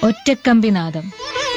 ഒറ്റക്കമ്പിനാദം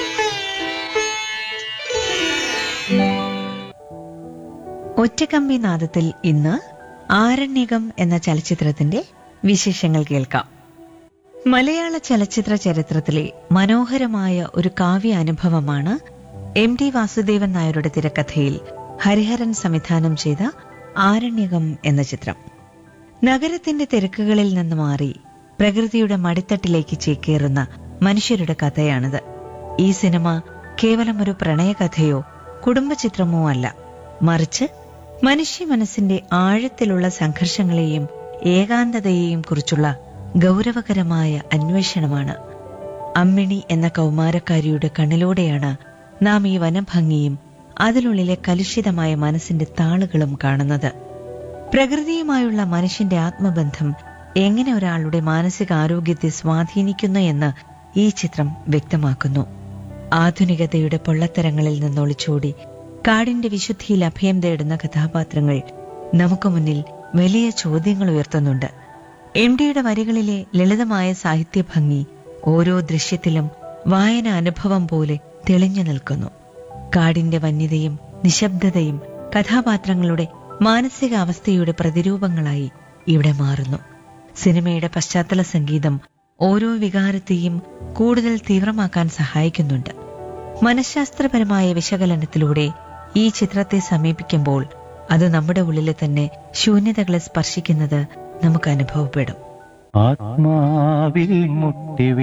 ഒറ്റക്കമ്പി നാദത്തിൽ ഇന്ന് ആരണ്യകം എന്ന ചലച്ചിത്രത്തിന്റെ വിശേഷങ്ങൾ കേൾക്കാം മലയാള ചലച്ചിത്ര ചരിത്രത്തിലെ മനോഹരമായ ഒരു കാവ്യ അനുഭവമാണ് എം ടി വാസുദേവൻ നായരുടെ തിരക്കഥയിൽ ഹരിഹരൻ സംവിധാനം ചെയ്ത ആരണ്യകം എന്ന ചിത്രം നഗരത്തിന്റെ തിരക്കുകളിൽ നിന്ന് മാറി പ്രകൃതിയുടെ മടിത്തട്ടിലേക്ക് ചേക്കേറുന്ന മനുഷ്യരുടെ കഥയാണിത് ഈ സിനിമ കേവലം ഒരു പ്രണയകഥയോ കുടുംബചിത്രമോ അല്ല മറിച്ച് മനുഷ്യ മനസ്സിന്റെ ആഴത്തിലുള്ള സംഘർഷങ്ങളെയും ഏകാന്തതയെയും കുറിച്ചുള്ള ഗൗരവകരമായ അന്വേഷണമാണ് അമ്മിണി എന്ന കൗമാരക്കാരിയുടെ കണ്ണിലൂടെയാണ് നാം ഈ വനഭംഗിയും അതിനുള്ളിലെ കലുഷിതമായ മനസ്സിന്റെ താളുകളും കാണുന്നത് പ്രകൃതിയുമായുള്ള മനുഷ്യന്റെ ആത്മബന്ധം എങ്ങനെ ഒരാളുടെ മാനസികാരോഗ്യത്തെ സ്വാധീനിക്കുന്നു എന്ന് ഈ ചിത്രം വ്യക്തമാക്കുന്നു ആധുനികതയുടെ പൊള്ളത്തരങ്ങളിൽ നിന്നൊളിച്ചോടി കാടിന്റെ വിശുദ്ധിയിൽ അഭയം തേടുന്ന കഥാപാത്രങ്ങൾ നമുക്ക് മുന്നിൽ വലിയ ചോദ്യങ്ങൾ ഉയർത്തുന്നുണ്ട് എം ഡിയുടെ വരികളിലെ ലളിതമായ സാഹിത്യഭംഗി ഓരോ ദൃശ്യത്തിലും വായന അനുഭവം പോലെ തെളിഞ്ഞു നിൽക്കുന്നു കാടിന്റെ വന്യതയും നിശബ്ദതയും കഥാപാത്രങ്ങളുടെ മാനസികാവസ്ഥയുടെ പ്രതിരൂപങ്ങളായി ഇവിടെ മാറുന്നു സിനിമയുടെ പശ്ചാത്തല സംഗീതം ഓരോ വികാരത്തെയും കൂടുതൽ തീവ്രമാക്കാൻ സഹായിക്കുന്നുണ്ട് മനഃശാസ്ത്രപരമായ വിശകലനത്തിലൂടെ ഈ ചിത്രത്തെ സമീപിക്കുമ്പോൾ അത് നമ്മുടെ ഉള്ളിലെ തന്നെ ശൂന്യതകളെ സ്പർശിക്കുന്നത് നമുക്ക് അനുഭവപ്പെടും ആത്മാവിൽ മുട്ടി